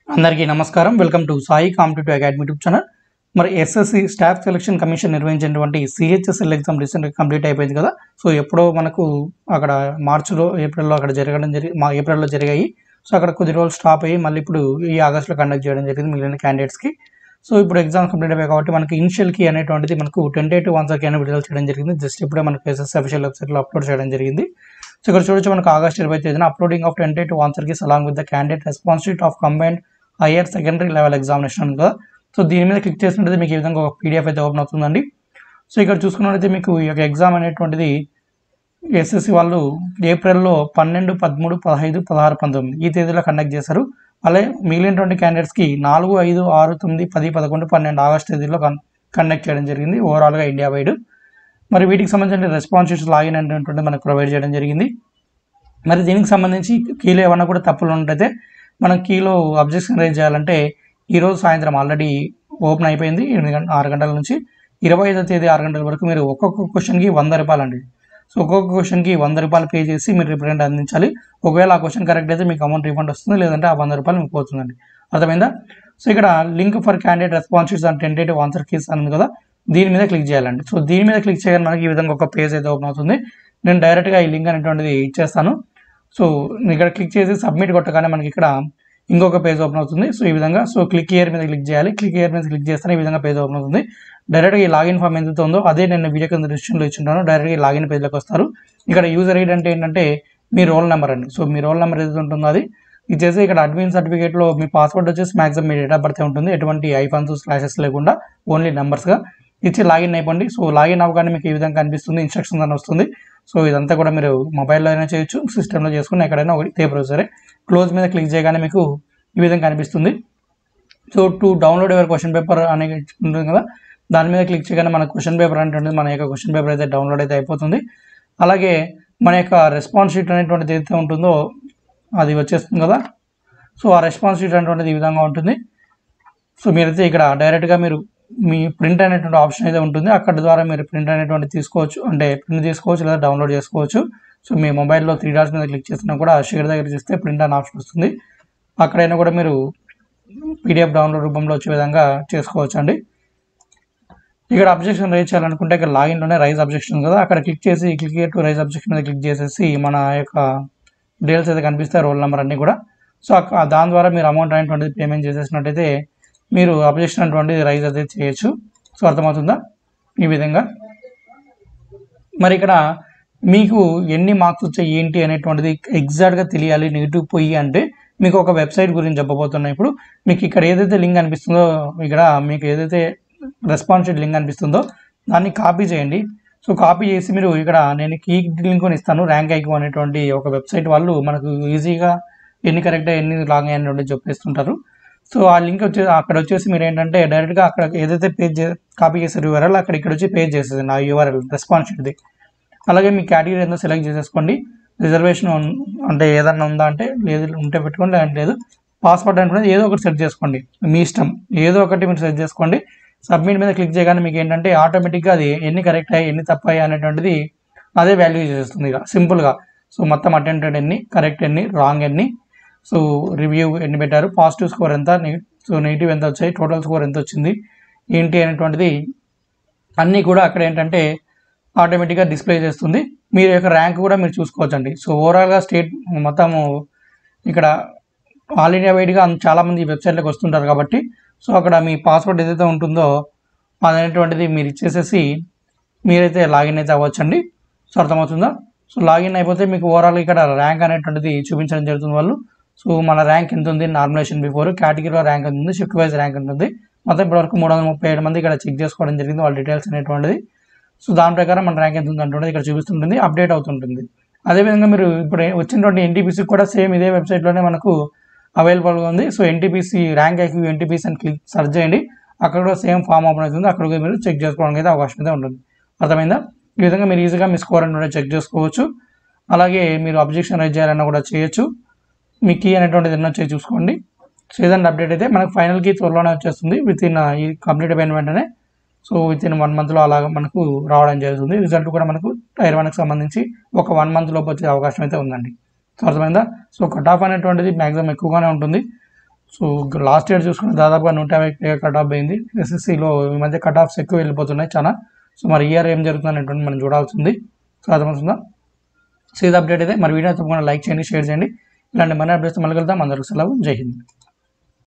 అందరికీ నమస్కారం welcome to Sai competitive academy YouTube channel మరి ఎస్ఎస్సి స్టాఫ్ సెలక్షన్ కమిషన్ నిర్వహించినటువంటి సిహెచ్ఎస్ఎల్ ఎగ్జామ్ రీసెంట్గా కంప్లీట్ అయిపోయింది కదా సో ఎప్పుడో మనకు అక్కడ మార్చిలో ఏప్రిల్లో అక్కడ జరగడం జరిగి మా ఏప్రిల్లో జరిగాయి సో అక్కడ కొద్ది రోజులు స్టాప్ అయ్యి మళ్ళీ ఇప్పుడు ఈ ఆగస్ట్లో కండక్ట్ చేయడం జరిగింది మిగిలిన క్యాండిడేట్స్కి సో ఇప్పుడు ఎగ్జామ్ కంప్లీట్ అయిపోయి కాబట్టి మనకి ఇనిషియల్ కీ అనేటువంటిది మనకు టెంటేటివ్ ఆన్సర్ కీ అనేది విడుదల చేయడం జరిగింది జస్ట్ ఇప్పుడే మనకు ఎస్ఎస్సి అఫీషియల్ వెబ్సైట్లో అప్లోడ్ చేయడం జరిగింది సో ఇక్కడ చూడొచ్చు మనకు ఆగస్ట్ ఇరవై తేదీన uploading of tentative answer keys along with the candidate response sheet of combined higher secondary level examination ఉంది కదా సో దీని మీద క్లిక్ చేసినట్టయితే మీకు ఈ విధంగా ఒక పీడిఎఫ్ అయితే ఓపెన్ అవుతుందండి సో ఇక్కడ చూసుకున్నట్లయితే మీకు ఈ యొక్క ఎగ్జామ్ అనేటువంటిది ఎస్ఎస్సి వాళ్ళు ఏప్రిల్లో పన్నెండు పదమూడు పదహైదు పదహారు పంతొమ్మిది ఈ తేదీలో కండక్ట్ చేశారు అలాగే మిగిలినటువంటి క్యాండిడేట్స్కి నాలుగు ఐదు ఆరు తొమ్మిది పది పదకొండు పన్నెండు ఆగస్ట్ తేదీలో కన్ కండక్ట్ చేయడం జరిగింది ఓవరాల్గా ఇండియా వైడ్ మరి వీటికి సంబంధించిన రెస్పాన్స్ షీట్స్ లాగిన్ అనేటువంటిది మనకు ప్రొవైడ్ చేయడం జరిగింది మరి దీనికి సంబంధించి కీలో ఏమన్నా కూడా తప్పులు ఉన్నట్టయితే మనం కీలో అబ్జెక్షన్ రైజ్ చేయాలంటే ఈరోజు సాయంత్రం ఆల్రెడీ ఓపెన్ అయిపోయింది ఎనిమిది గంట ఆరు గంటల నుంచి ఇరవై ఐదో తేదీ ఆరు గంటల వరకు మీరు ఒక్కొక్క క్వశ్చన్కి వంద రూపాయలు అండి సో ఒక్కొక్క క్వశ్చన్కి వంద రూపాయలు పే చేసి మీరు రిప్రజెంట్ అందించాలి ఒకవేళ ఆ క్వశ్చన్ కరెక్ట్ అయితే మీకు అమౌంట్ రిఫండ్ వస్తుంది లేదంటే ఆ వంద రూపాయలు మీకు పోతుందండి అర్థమైందా సో ఇక్కడ link for candidate response sheets and tentative answer keys అని ఉంది కదా దీని మీద క్లిక్ చేయాలండి సో దీని మీద క్లిక్ చేయగానే మనకి ఈ విధంగా ఒక పేజ్ అయితే ఓపెన్ అవుతుంది నేను డైరెక్ట్గా ఈ లింక్ అనేటువంటిది ఇచ్చేస్తాను సో ఇక్కడ క్లిక్ చేసి సబ్మిట్ కొట్టగానే మనకి ఇక్కడ ఇంకొక పేజ్ ఓపెన్ అవుతుంది సో ఈ విధంగా సో క్లిక్ ఇయర్ మీద క్లిక్ చేయాలి క్లిక్ ఇయర్ మీద క్లిక్ చేస్తే ఈ విధంగా పేజ్ ఓపెన్ అవుతుంది డైరెక్ట్గా ఈ లాగిన్ ఫామ్ ఎంత ఉందో అదే నేను వీడియో కింద డిస్క్రిప్షన్లో ఇచ్చింటాను డైరెక్ట్గా ఈ లాగిన్ పేజ్లోకి వస్తారు ఇక్కడ యూజర్ ఐడి అంటే ఏంటంటే మీ రోల్ నెంబర్ అండి సో మీ రోల్ నెంబర్ ఏదైతే ఉంటుందో అది ఇచ్చేసి ఇక్కడ అడ్మిన్ సర్టిఫికేట్లో మీ పాస్వర్డ్ వచ్చేసి మ్యాక్సిమం మీ డేట్ ఆఫ్ బర్త్ ఉంటుంది ఎటువంటి ఐఫాన్స్ స్లాషెస్ లేకుండా ఓన్లీ నెంబర్స్గా ఇచ్చి లాగిన్ అయిపోండి సో లాగిన్ అవ్వగానే మీకు ఈ విధంగా కనిపిస్తుంది ఇన్స్ట్రక్షన్స్ అని వస్తుంది సో ఇదంతా కూడా మీరు మొబైల్లో అయినా చేయొచ్చు సిస్టంలో చేసుకుని ఎక్కడైనా ఒకటి ఇదే బ్రౌజరే క్లోజ్ మీద క్లిక్ చేయగానే మీకు ఈ విధంగా కనిపిస్తుంది so to download your question paper అనే ఉంటుంది కదా దాని మీద క్లిక్ చేయగానే మన క్వశ్చన్ పేపర్ అనేటువంటిది మన యొక్క క్వశ్చన్ పేపర్ అయితే డౌన్లోడ్ అయితే అయిపోతుంది అలాగే మన యొక్క రెస్పాన్స్ షీట్ అనేటువంటిది ఏదైతే ఉంటుందో అది వచ్చేస్తుంది కదా సో ఆ రెస్పాన్స్ షీట్ అనేటువంటిది ఈ విధంగా ఉంటుంది సో మీరైతే ఇక్కడ డైరెక్ట్గా మీరు మీ ప్రింట్ అనేటువంటి ఆప్షన్ అయితే ఉంటుంది అక్కడ ద్వారా మీరు ప్రింట్ అనేటువంటి తీసుకోవచ్చు అంటే ప్రింట్ తీసుకోవచ్చు లేదా డౌన్లోడ్ చేసుకోవచ్చు సో మీ మొబైల్లో త్రీ డాట్స్ మీద క్లిక్ చేసినా కూడా షేర్ దగ్గర చేస్తే ప్రింట్ అనే ఆప్షన్ వస్తుంది అక్కడైనా కూడా మీరు పీడిఎఫ్ డౌన్లోడ్ రూపంలో వచ్చే విధంగా చేసుకోవచ్చు అండి ఇక్కడ అబ్జెక్షన్ రైజ్ చేయాలనుకుంటే ఇక్కడ లాగిన్లోనే రైజ్ అబ్జెక్షన్ కదా అక్కడ క్లిక్ చేసి క్లిక్ టు రైజ్ అబ్జెక్షన్ మీద క్లిక్ చేసేసి మన యొక్క డీటెయిల్స్ అయితే కనిపిస్తాయి రోల్ నెంబర్ అన్నీ కూడా సో అక్క- దాని ద్వారా మీరు అమౌంట్ అనేటువంటిది పేమెంట్ చేసేసినట్టయితే మీరు అబ్జెక్షన్ అనేటువంటిది రైజ్ అయితే చేయొచ్చు సో అర్థమవుతుందా ఈ విధంగా మరి ఇక్కడ మీకు ఎన్ని మార్క్స్ వచ్చాయి ఏంటి అనేటువంటిది ఎగ్జాక్ట్గా తెలియాలి నెగిటివ్ పోయి అంటే మీకు ఒక వెబ్సైట్ గురించి చెప్పబోతున్నా ఇప్పుడు మీకు ఇక్కడ ఏదైతే లింక్ అనిపిస్తుందో ఇక్కడ మీకు ఏదైతే రెస్పాన్స్ షీట్ లింక్ అనిపిస్తుందో దాన్ని కాపీ చేయండి సో కాపీ చేసి మీరు ఇక్కడ నేను కీ లింక్ ఇస్తాను ర్యాంక్ ఐకో అనేటువంటి ఒక వెబ్సైట్ వాళ్ళు మనకు ఈజీగా ఎన్ని కరెక్ట్ ఎన్ని లాంగ్ అనేటువంటి చెప్పేస్తుంటారు సో ఆ లింక్ వచ్చే అక్కడ వచ్చేసి మీరు ఏంటంటే డైరెక్ట్గా అక్కడ ఏదైతే పేజ్ కాపీ చేసారు యూఆర్ఎల్ అక్కడ ఇక్కడ వచ్చి పేజ్ చేసేది ఆ యూఆర్ఎల్ రెస్పాన్స్ షీట్ది అలాగే మీ కేటగిరీ ఏందో సెలెక్ట్ చేసేసుకోండి రిజర్వేషన్ ఉన్- అంటే ఏదన్నా ఉందా అంటే లేదు ఉంటే పెట్టుకోండి లేదంటే లేదు పాస్వర్డ్ అనుకునేది ఏదో ఒకటి సెట్ చేసుకోండి మీ ఇష్టం ఏదో ఒకటి మీరు సెట్ చేసుకోండి సబ్మిట్ మీద క్లిక్ చేయగానే మీకు ఏంటంటే ఆటోమేటిక్గా అది ఎన్ని కరెక్ట్ అయ్యాయి ఎన్ని తప్పాయి అనేటువంటిది అదే వాల్యూ చేస్తుంది ఇక సింపుల్గా సో మొత్తం అటెంప్టెడ్ ఎన్ని కరెక్ట్ ఎన్ని రాంగ్ ఎన్ని సో రివ్యూ ఎన్ని పెట్టారు పాజిటివ్ స్కోర్ ఎంత నెగ- సో నెగిటివ్ ఎంత వచ్చాయి టోటల్ స్కోర్ ఎంత వచ్చింది ఏంటి అనేటువంటిది అన్నీ కూడా అక్కడ ఏంటంటే ఆటోమేటిక్గా డిస్ప్లే చేస్తుంది మీరు యొక్క ర్యాంక్ కూడా మీరు చూసుకోవచ్చండి సో ఓవరాల్గా స్టేట్ మొత్తము ఇక్కడ ఆల్ ఇండియా వైడ్గా చాలామంది ఈ వెబ్సైట్లోకి వస్తుంటారు కాబట్టి సో అక్కడ మీ పాస్వర్డ్ ఏదైతే ఉంటుందో అదనేటువంటిది మీరు ఇచ్చేసేసి మీరైతే లాగిన్ అయితే అవ్వచ్చండి సో అర్థమవుతుందా సో లాగిన్ అయిపోతే మీకు ఓవరాల్ ఇక్కడ ర్యాంక్ అనేటువంటిది చూపించడం జరుగుతుంది వాళ్ళు సో మన ర్యాంక్ ఎంత ఉంది నార్మలైజేషన్ బిఫోర్ కేటగిరీలో ర్యాంక్ ఎంత ఉంది షిఫ్ట్ వైజ్ ర్యాంక్ ఎంత ఉంది మొత్తం ఇప్పటివరకు మూడు వందల ముప్పై ఏడు మంది ఇక్కడ చెక్ చేసుకోవడం జరిగింది వాళ్ళ డీటెయిల్స్ అనేటువంటిది సో దాని ప్రకారం మన ర్యాంక్ ఎంత ఉంది అంటుంటుంది ఇక్కడ చూపిస్తుంటుంది అప్డేట్ అవుతుంటుంది అదేవిధంగా మీరు ఇప్పుడు వచ్చినటువంటి ఎన్టీపీసీ కూడా సేమ్ ఇదే వెబ్సైట్లోనే మనకు అవైలబుల్గా ఉంది so NTPC rank IQ NTPC అని క్లిక్ సెర్చ్ చేయండి అక్కడ కూడా సేమ్ ఫామ్ ఓపెన్ అవుతుంది అక్కడ కూడా మీరు చెక్ చేసుకోవడానికి అయితే అవకాశం అయితే ఉంటుంది అర్థమైందా ఈ విధంగా మీరు ఈజీగా మీ స్కోర్ అనేది చెక్ చేసుకోవచ్చు అలాగే మీరు అబ్జెక్షన్ రైజ్ చేయాలన్నా కూడా చేయొచ్చు మీ కీ అనేటువంటిది ఎన్నో వచ్చి చూసుకోండి సీజన్ అప్డేట్ అయితే మనకు ఫైనల్ కీ త్వరలోనే వచ్చేస్తుంది విత్ ఇన్ ఈ కంప్లీట్ అయిపోయిన వెంటనే సో విత్ ఇన్ వన్ మంత్లో అలాగ మనకు రావడం జరుగుతుంది రిజల్ట్ కూడా మనకు టైర్ వన్కి సంబంధించి ఒక వన్ మంత్ లోపు వచ్చే అవకాశం అయితే ఉందండి సో అర్థమైందా సో కట్ ఆఫ్ అనేటువంటిది మ్యాక్సిమం ఎక్కువగానే ఉంటుంది సో లాస్ట్ ఇయర్ చూసుకుంటే దాదాపుగా నూట యాభై కట్ ఆఫ్ అయింది ఎస్ఎస్సిలో ఈ మధ్య కట్ ఆఫ్స్ ఎక్కువ వెళ్ళిపోతున్నాయి చాలా సో మరి ఇయర్ ఏం జరుగుతుంది అనేటువంటి మనం చూడాల్సింది సో అర్థమవుతుందా సో ఇది అప్డేట్ అయితే మరి వీడియో తప్పకుండా లైక్ చేయండి షేర్ చేయండి ఇలాంటి మన అప్డేట్స్ మళ్ళీ వెళ్తాం అందరికి సెలవు జై హింద్